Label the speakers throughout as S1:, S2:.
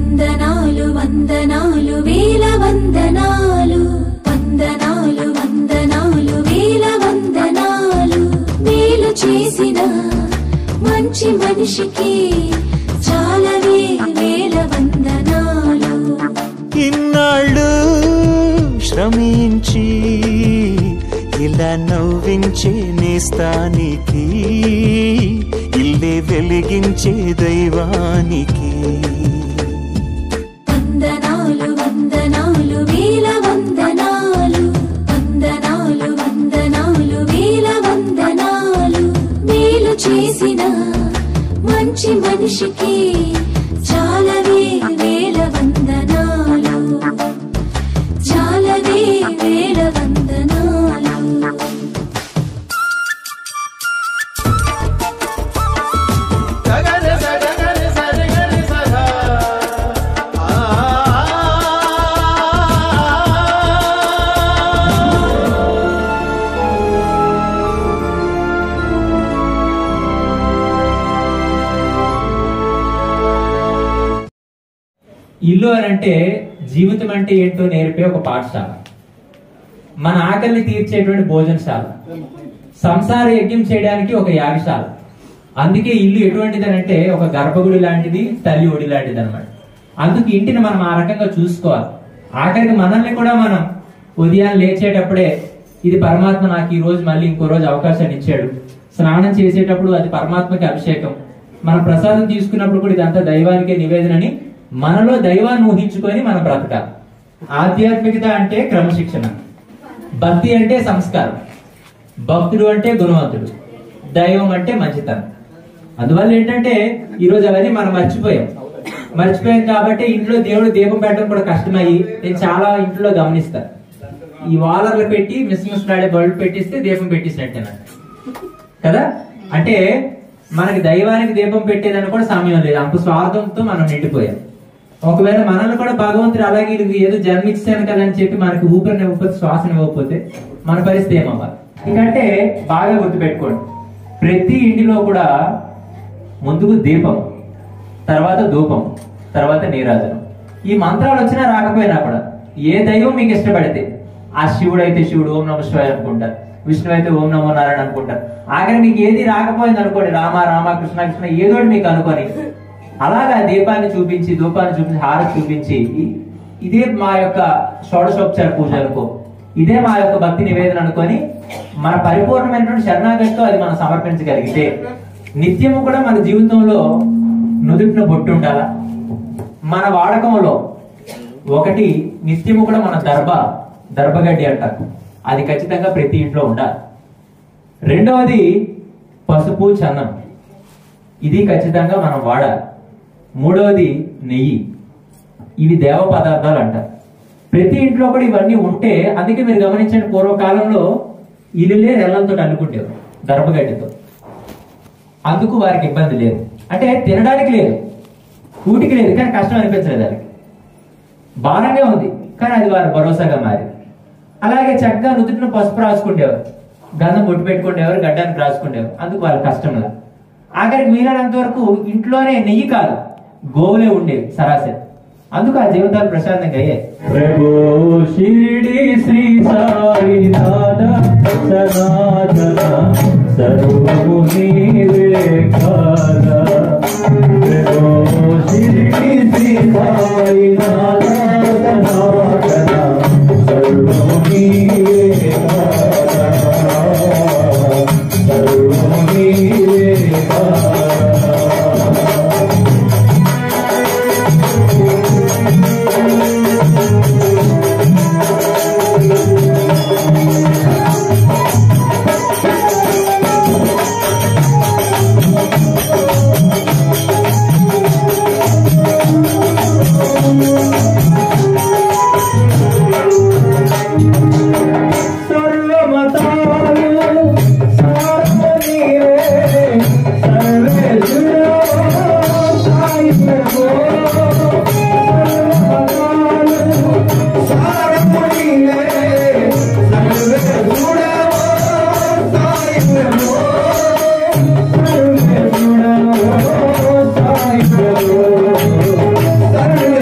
S1: వందనాలు వందనాలు వేల వందనాలు వందనాలు వందనాలు వేల వందనాలు మేలు చేసిన మంచి మనిషికి చాలవే వేల వందనాలు
S2: ఇన్నాళ్ళు శ్రమించి ఇలా నవ్వించే నేస్తానికి ఇల్లే వెలిగించే దైవానికి
S1: వందనాలు వందనాలు వేల వందనాలు వందనాలు వందనాలు వేల వందనాలు మేలు చేసిన మంచి మనిషికి చాలవే వేల వందనాలు చాలవే వేల వందనాలు
S3: ఇల్లు అని అంటే జీవితం అంటే ఏంటో నేర్పే ఒక పాఠశాల మన ఆకలిని తీర్చేటువంటి భోజనశాల సంసార యజ్ఞం చేయడానికి ఒక యాగశాల అందుకే ఇల్లు ఎటువంటిది అంటే ఒక గర్భగుడి లాంటిది తల్లి ఒడి లాంటిది అనమాట అందుకు ఇంటిని మనం ఆ రకంగా చూసుకోవాలి ఆఖరికి మనల్ని కూడా మనం ఉదయం లేచేటప్పుడే ఇది పరమాత్మ నాకు ఈ రోజు మళ్ళీ ఇంకో రోజు అవకాశాన్ని ఇచ్చాడు స్నానం చేసేటప్పుడు అది పరమాత్మకి అభిషేకం మన ప్రసాదం తీసుకున్నప్పుడు కూడా ఇదంతా దైవానికే నివేదనని మనలో దైవాన్ని ఊహించుకొని మనం బ్రతకాలి ఆధ్యాత్మికత అంటే క్రమశిక్షణ భక్తి అంటే సంస్కారం భక్తుడు అంటే గుణవంతుడు దైవం అంటే మంచితనం అందువల్ల ఏంటంటే ఈరోజు అవన్నీ మనం మర్చిపోయాం మర్చిపోయాం కాబట్టి ఇంట్లో దేవుడు దీపం పెట్టడం కూడా కష్టమయ్యి నేను చాలా ఇంట్లో గమనిస్తా ఈ వాలర్లు పెట్టి మిస్ మిస్ నాడే బల్బ్ పెట్టిస్తే దీపం పెట్టిసినట్టే నాకు కదా అంటే మనకి దైవానికి దీపం పెట్టేదని కూడా సమయం లేదు అంత స్వార్థంతో మనం నిండిపోయాం ఒకవేళ మనల్ని కూడా భగవంతుడు అలాగే ఇది ఏదో జన్మించాను కదా అని చెప్పి మనకి ఊపిరిని ఇవ్వకపోతే శ్వాసని ఇవ్వకపోతే మన పరిస్థితి ఏమవ్వాలి ఎందుకంటే బాగా గుర్తుపెట్టుకోండి ప్రతి ఇంటిలో కూడా ముందుకు దీపం తర్వాత ధూపం తర్వాత నీరాజనం ఈ మంత్రాలు వచ్చినా రాకపోయినా కూడా ఏ దైవం మీకు ఇష్టపడితే ఆ శివుడు అయితే శివుడు ఓం నమ శివాయ అనుకుంటారు విష్ణు అయితే ఓం నమో నారాయణ అనుకుంటారు ఆఖరి మీకు ఏది రాకపోయింది అనుకోండి రామ రామ కృష్ణ కృష్ణ ఏదో ఒకటి మీకు అనుకొని అలాగా దీపాన్ని చూపించి ధూపాన్ని చూపించి హారతి చూపించి ఇ- ఇదే మా యొక్క షోడశోపచార పూజ అనుకో ఇదే మా యొక్క భక్తి నివేదన అనుకొని మన పరిపూర్ణమైనటువంటి శరణాగతితో అది మనం సమర్పించగలిగితే నిత్యము కూడా మన జీవితంలో నుదుటిన బొట్టు ఉండాలా మన వాడకంలో ఒకటి నిత్యము కూడా మన దర్భ దర్భగడ్డి అంటారు అది ఖచ్చితంగా ప్రతి ఇంట్లో ఉండాలి రెండవది పసుపు చందనం ఇది ఖచ్చితంగా మనం వాడాలి మూడవది నెయ్యి ఇవి దేవ పదార్థాలు అంటారు ప్రతి ఇంట్లో కూడా ఇవన్నీ ఉంటే అందుకే మీరు గమనించండి పూర్వకాలంలో ఇల్లులే రెల్లలతో అల్లుకుంటేవారు దర్భగడ్డితో అందుకు వారికి ఇబ్బంది లేదు అంటే తినడానికి లేదు కూటికి లేదు కానీ కష్టం అనిపించలేదు దానికి భారంగా ఉంది కానీ అది వారి భరోసాగా మారింది అలాగే చక్కగా నుదుటిన పసుపు రాసుకుండేవారు గంధం బొట్టు పెట్టుకునేవారు గడ్డానికి రాసుకునేవారు అందుకు వాళ్ళ కష్టంలా ఆఖరికి వీలైనంత వరకు ఇంట్లోనే నెయ్యి కాదు గోవులే ఉండేవి సరాసరి అందుకు ఆ జీవితాలు ప్రశాంతంగా అయ్యాయి ప్రభు షిరిడి శ్రీ సాయి సనాతన సర్వము నీవే కాదా ప్రభు షిరిడి శ్రీ సాయి సనాతన సర్వము నీవే కాదా సర్వము నీవే కాదా సర్వమతాలు సార్వనీవే సర్వేశ్వర సాయి ప్రభో సర్వమతాలు సార్వనీవే సర్వేశ్వర సాయి ప్రభో సర్వేశ్వర సాయి ప్రభో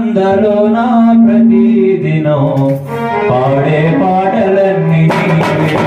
S3: మందలో నా ప్రతిదినం పాడే పాటలన్నీ నీవే.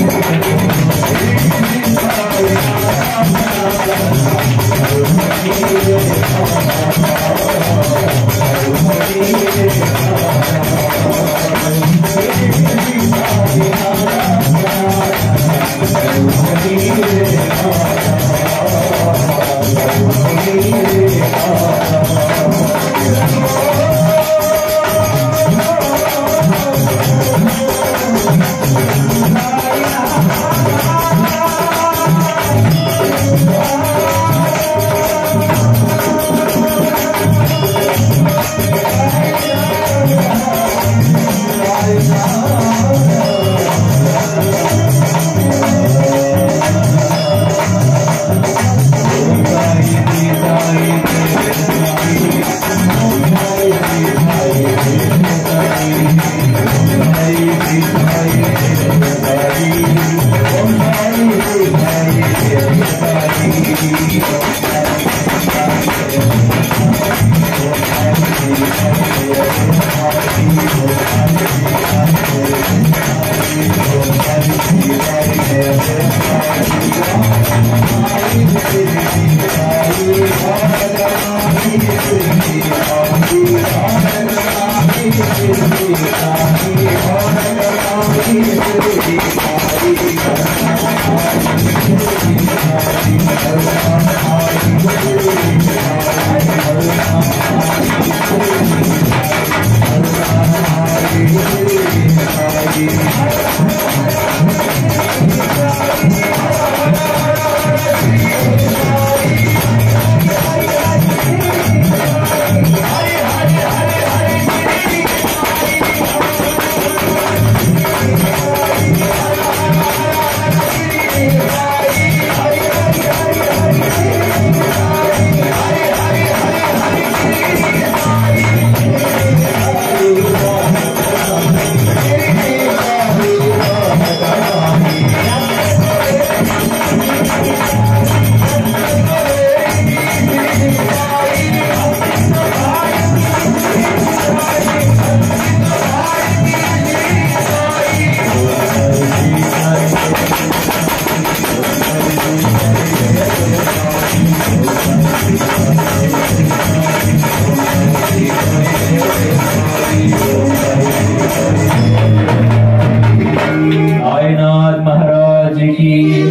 S3: సాయినాథ్ మహారాజుకి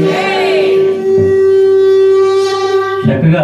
S3: చక్కగా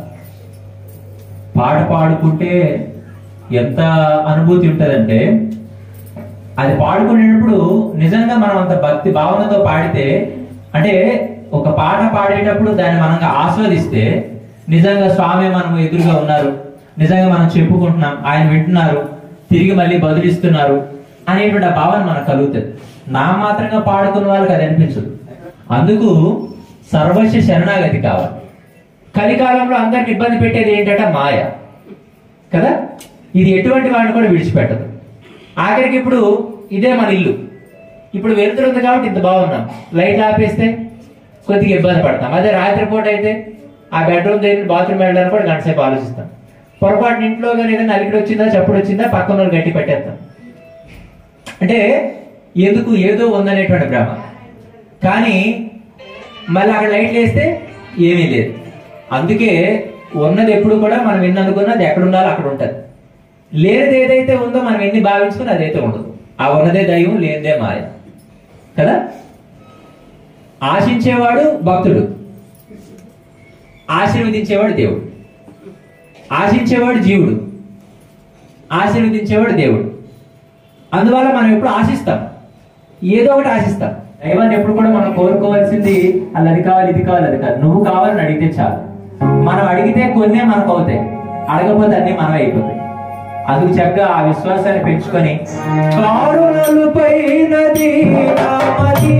S3: పాట పాడుకుంటే ఎంత అనుభూతి ఉంటదంటే అది పాడుకునేటప్పుడు నిజంగా మనం అంత భక్తి భావనతో పాడితే అంటే ఒక పాట పాడేటప్పుడు దాన్ని మనం ఆస్వాదిస్తే నిజంగా స్వామి మనం ఎదురుగా ఉన్నారు నిజంగా మనం చెప్పుకుంటున్నాం ఆయన వింటున్నారు తిరిగి మళ్ళీ బదులిస్తున్నారు అనేటువంటి ఆ భావన మనకు కలుగుతుంది నా మాత్రంగా పాడుకున్న వాళ్ళకి అది అనిపించదు అందుకు సర్వస్వ శరణాగతి కావాలి కలికాలంలో అందరికి ఇబ్బంది పెట్టేది ఏంటంటే మాయ కదా ఇది ఎటువంటి వాడిని కూడా విడిచిపెట్టదు ఆఖరికి ఇప్పుడు ఇదే మన ఇల్లు ఇప్పుడు వెళ్తుంది కాబట్టి ఇంత బాగున్నాం లైట్ ఆపేస్తే కొద్దిగా ఇబ్బంది పడతాం అదే రాత్రిపూట అయితే ఆ బెడ్రూమ్ దగ్గర బాత్రూమ్ వెళ్ళడానికి కూడా గంట సేపు ఆలోచిస్తాం పొరపాటున ఇంట్లో కానీ ఏదైనా అలికిడి వచ్చిందా చప్పుడు వచ్చిందా పక్కన వాళ్ళు గట్టి పెట్టేస్తాం అంటే ఎందుకు ఏదో ఉందనేటువంటి భ్రమ కానీ మళ్ళీ అక్కడ లైట్లు వేస్తే ఏమీ లేదు అందుకే ఉన్నది ఎప్పుడు కూడా మనం ఎన్ని అనుకున్నది ఎక్కడ ఉండాలో అక్కడ ఉంటది లేనిది ఏదైతే ఉందో మనం ఎన్ని భావించుకుని అదైతే ఉండదు ఆ ఉన్నదే దైవం లేనిదే మాయ కదా ఆశించేవాడు భక్తుడు ఆశీర్వదించేవాడు దేవుడు ఆశించేవాడు జీవుడు ఆశీర్వదించేవాడు దేవుడు అందువల్ల మనం ఎప్పుడు ఆశిస్తాం ఏదో ఒకటి ఆశిస్తాం దైవాన్ని ఎప్పుడు కూడా మనం కోరుకోవాల్సింది అలా అది కావాలి ఇది కావాలి అది కాదు నువ్వు కావాలని అడిగితే చాలు మనం అడిగితే కొన్నే మనకు అవుతాయి అడగకపోతే అన్ని మనమే అయిపోతాయి అందుకు చక్కగా ఆ విశ్వాసాన్ని పెంచుకొని కారుణలుపైనది నామది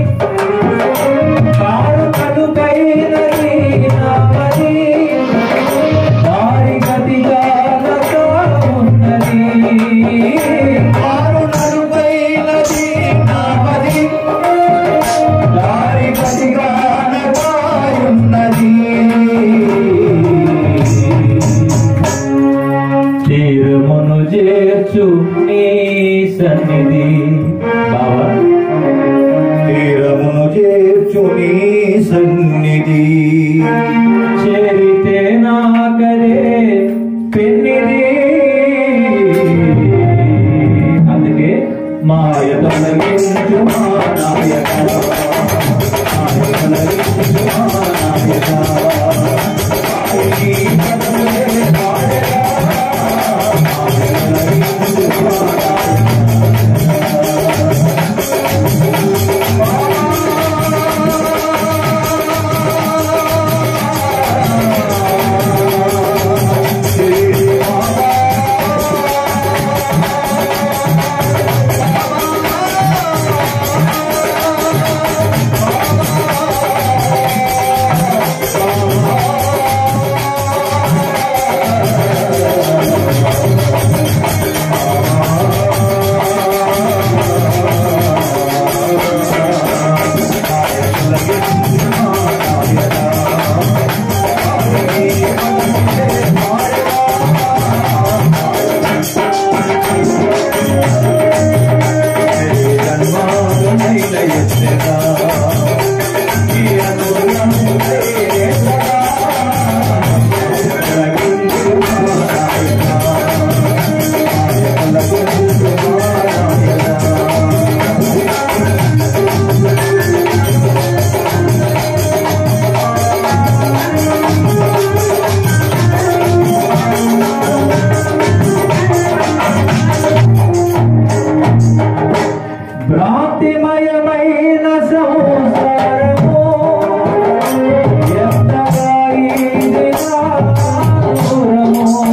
S3: కారుణలుపైనది నామది దారి గతిగా నగా ఉన్నది కారుణలుపైనది నామది దారి గతిగా నగా ఉన్నది తీరమును చేర్చు నీ సన్నిధి బావా
S4: తీరమును చేర్చు నీ సన్నిధి
S3: చేరితే నాకరే పెన్నిది అందుకే మాయ తొలగించు మా నాయక మాయ తొలగించు మా నాయక మాయని పదములే పాడెరా. మాయ తొలగించు మా నాయక.
S4: జన్మాలైన ఎత్తెగా ఈ అనుగ్రహములే ఎత్తగా. తొలగించు మా నాయక. తొలగించు మా నాయక.
S3: భ్రాంతిమయమైన సంసారము ఎంతగా ఇది నాపురము.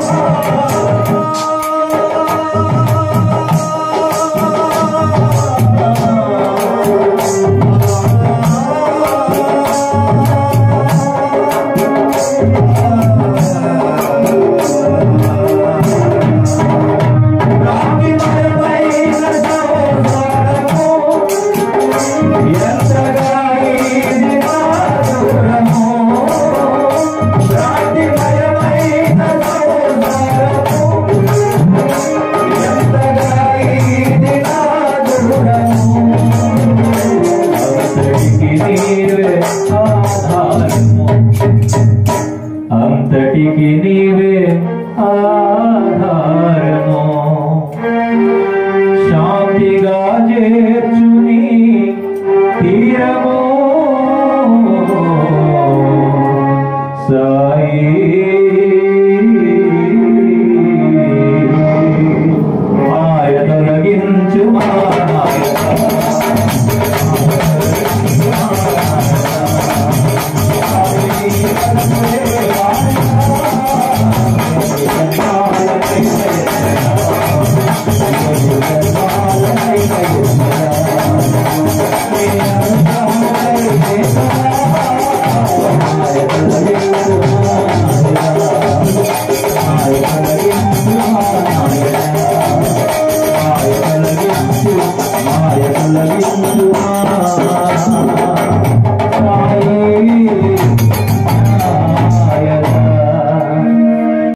S3: భ్రాంతిమయమైన సంసారము ఎంతగా ఇది నాపురము. భ్రాంతిమయమైన సంసారము ఎంతగా ఇది నాపురము. అంతటికి నీవే ఆధారము అంతటికి నీవే ఆధారము శాంతిగా చేర్చుని తీరము సాయి మాయ తొలగించు మాయ Thank you.